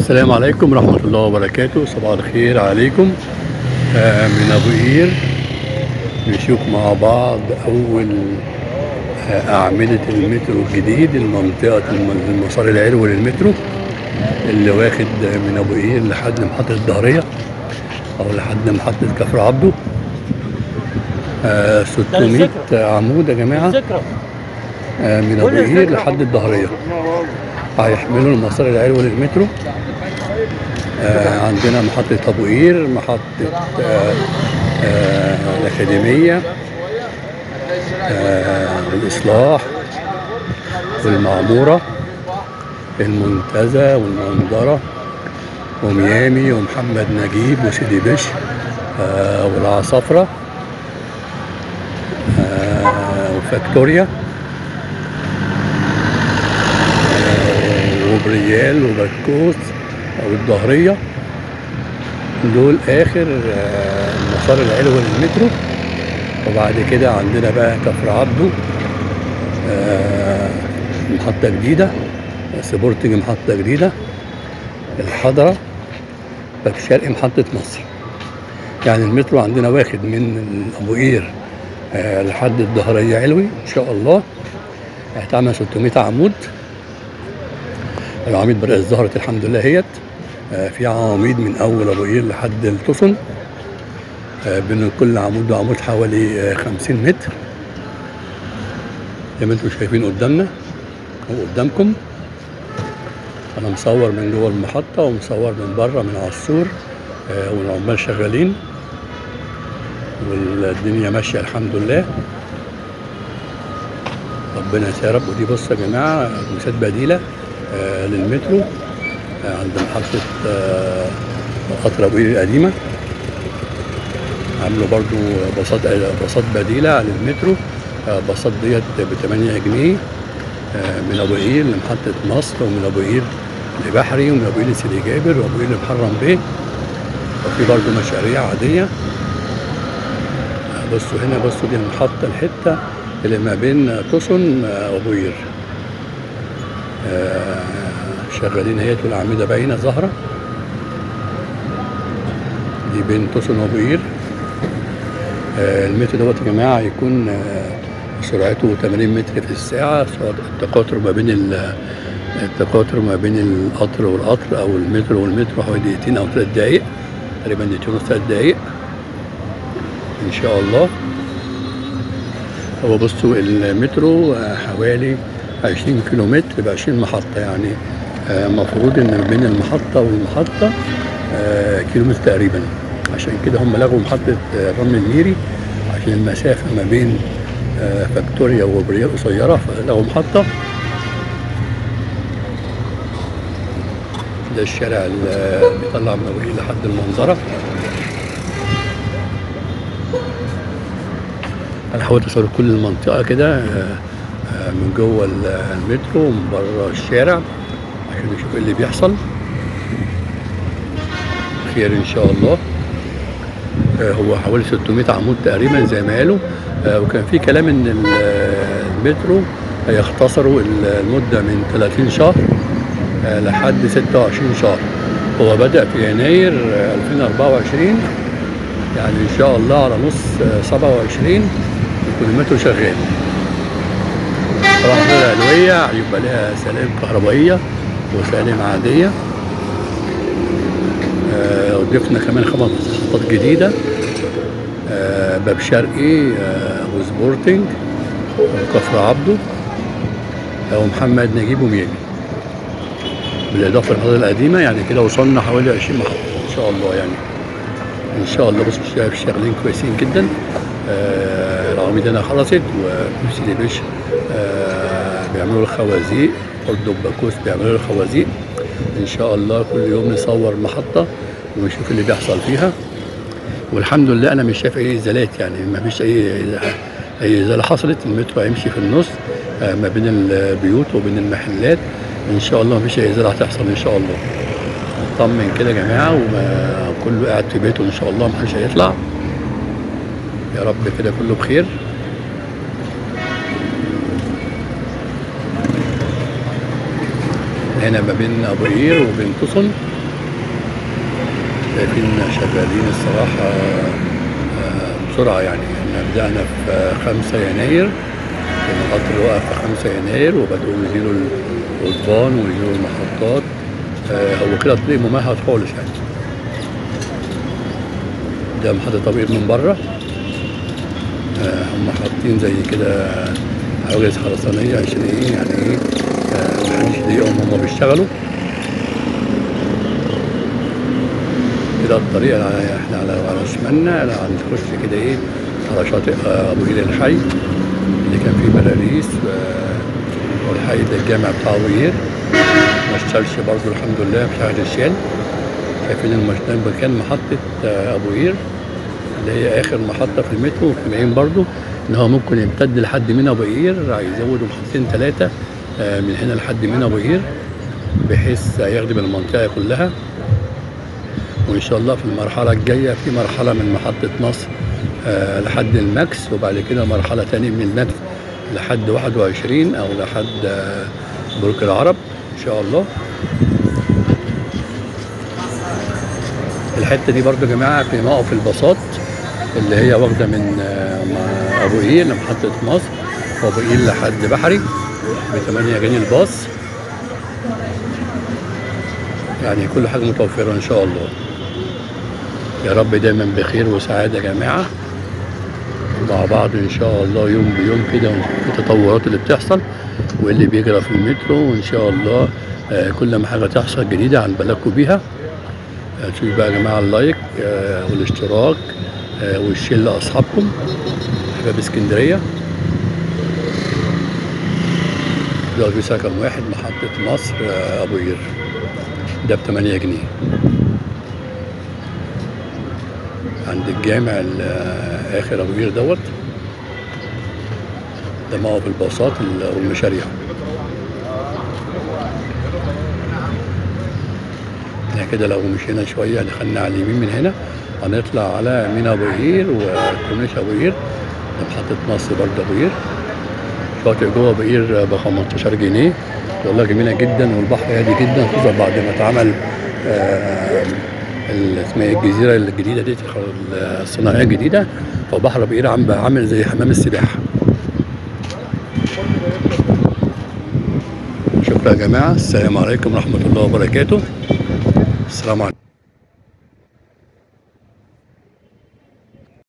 السلام عليكم ورحمة الله وبركاته صباح الخير عليكم آه، من أبو قير نشوف مع بعض أول آه، أعمدة المترو الجديد المنطقة الم- المسار العلوي للمترو اللي واخد من أبو قير لحد محطة الدهرية أو لحد محطة كفر عبده آه، 600 عمود يا جماعة ذكرى آه، من أبو قير لحد الدهرية هيحملوا المسار العلوي للمترو آه عندنا محطة أبو قير محطة آه آه الأكاديمية آه الإصلاح والمعمورة المنتزه والمنظرة وميامي ومحمد نجيب وسيدي بشر آه والعصافرة آه وفاكتوريا وبريال وبركوس او الظهريه دول اخر آه، المسار العلوي للمترو وبعد كده عندنا بقى كفر عبده آه، محطه جديده سبورتنج محطه جديده الحضره باب شرقي محطه مصر يعني المترو عندنا واخد من ابو قير آه، لحد الظهريه علوي ان شاء الله هيتعمل 600 عمود العواميد بدأت ظهرت الحمد لله هيت آه، في عواميد من اول ابو قير لحد التصن آه، بين كل عمود وعمود حوالي آه، 50 متر زي ما انتم شايفين قدامنا او قدامكم انا مصور من جوه المحطه ومصور من بره من على السور آه، والعمال شغالين والدنيا ماشيه الحمد لله ربنا يسهل رب ودي بصوا يا جماعه اتوبيسات بديله آه، للمترو آه، عند محطه آه، قطر ابو قير القديمه عملوا برضو باصات باصات بديله للمترو آه، باصات ديت ب 8 جنيه آه، من ابو قير لمحطه مصر ومن ابو قير لبحري ومن ابو قير لسيدي جابر وابو قير لمحرم بيه وفي برضو مشاريع عاديه آه، بصوا هنا بصوا دي المحطه الحته اللي ما بين توسن آه، وابو قير آه، شغالين هيت والاعمده باينه ظاهره دي بين توسن وابو قير آه، المتر دوت يا جماعه هيكون آه، سرعته 80 متر في الساعه سرعة التقاطر ما بين ال- التقاطر ما بين القطر والقطر او المترو والمترو حوالي دقيقتين او ثلاث دقائق تقريبا دقيقتين وثلاث دقائق ان شاء الله هو بصوا المترو آه، حوالي 20 كيلو متر ب 20 محطة يعني المفروض ان ما بين المحطة والمحطة آه، كيلو متر تقريبا عشان كده هم لغوا محطة آه، الرمل النيري عشان المسافة ما بين آه، فاكتوريا وبريال قصيرة فلغوا محطة ده الشارع اللي بيطلع من أبو قير لحد المنظرة انا حاولت اصور كل المنطقه كده آه، آه، من جوه ال- المترو ومن بره الشارع عشان نشوف ايه اللي بيحصل خير ان شاء الله آه، هو حوالي 600 عمود تقريبا زي ما قالوا آه، وكان في كلام ان ال- المترو هيختصروا ال- المده من 30 شهر آه، لحد 26 شهر هو بدأ في يناير آه، 2024 يعني ان شاء الله على نص آه، 27 يكون المترو شغال طبعا العلوية هيبقى لها سلام كهربائية وسلام عادية آه، وضفنا كمان خمس محطات جديدة آه، باب شرقي آه، وسبورتنج وكفر عبده آه، ومحمد نجيب وميامي بالإضافة للمحطات القديمة يعني كده وصلنا حوالي 20 محطة إن شاء الله يعني ان شاء الله بص شايف شغالين كويسين جدا آه العواميد هنا خلصت وسيدي بيش آه بيعملوا الخوازيق برضه باكوس بيعملوا الخوازيق ان شاء الله كل يوم نصور محطه ونشوف اللي بيحصل فيها والحمد لله انا مش شايف اي ازالات يعني ما فيش اي اي ازاله حصلت المترو هيمشي في النص آه ما بين البيوت وبين المحلات ان شاء الله ما فيش اي ازاله هتحصل ان شاء الله نطمن كده يا جماعه وكله قاعد في بيته ان شاء الله محدش هيطلع يا رب كده كله بخير هنا ما بين ابو قير وبين توسن شايفين شغالين الصراحة آه، بسرعة يعني احنا بدأنا في آه، 5 يناير كان القطر وقف في 5 يناير وبدأوا يزيلوا القضبان ويزيلوا المحطات آه، هو كده طريق ممهد خالص يعني ده محطة تبقير من بره آه، هم حاطين زي كده حواجز خرسانية عشان ايه يعني ايه آه، محدش يضايقهم هم بيشتغلوا كده الطريق على- احنا على على شمالنا هنخش كده ايه على شاطئ آه، ابو قير الحي اللي كان فيه بلاريس و- والحي ده الجامع بتاع ابو قير ما اشتغلش برضه الحمد لله في شهر الشال شايفين المشتان مكان محطة آه، ابو قير اللي هي اخر محطة في المترو وسامعين برضه ان هو ممكن يمتد لحد من ابو قير هيزودوا محطتين ثلاثة من هنا لحد من ابو قير بحيث يخدم المنطقة كلها وان شاء الله في المرحله الجايه في مرحله من محطه مصر آه لحد الماكس وبعد كده مرحله تانية من الماكس لحد 21 او لحد آه برج العرب ان شاء الله الحته دي برضو يا جماعه في موقف الباصات اللي هي واخده من آه م- ابو قير لمحطه مصر وابو قير لحد بحري ب 8 جنيه الباص يعني كل حاجه متوفره ان شاء الله يا رب دايما بخير وسعاده يا جماعه مع بعض ان شاء الله يوم بيوم كده ونشوف التطورات اللي بتحصل واللي بيجرى في المترو وان شاء الله آه، كل ما حاجه تحصل جديده عن بالكم بيها آه، تشوف بقى يا جماعه اللايك آه، والاشتراك آه، والشير لاصحابكم احباب اسكندريه ده في سكن واحد محطه مصر آه، ابو قير ده ب 8 جنيه عند الجامع ال- اخر ابو قير دوت ده موقف الباصات ال- والمشاريع احنا كده لو مشينا شويه دخلنا على اليمين من هنا هنطلع على مينا ابو قير وكورنيش ابو قير ده محطه مصر برضه ابو قير شاطئ جوه ابو قير ب 15 جنيه والله جميله جدا والبحر هادي جدا خصوصا بعد ما اتعمل آه، ال- اسمها إيه الجزيره الجديده دي الصناعيه الجديده فبحر ابو قير عم بقى عامل زي حمام السباحه شكرا يا جماعه السلام عليكم ورحمه الله وبركاته السلام عليكم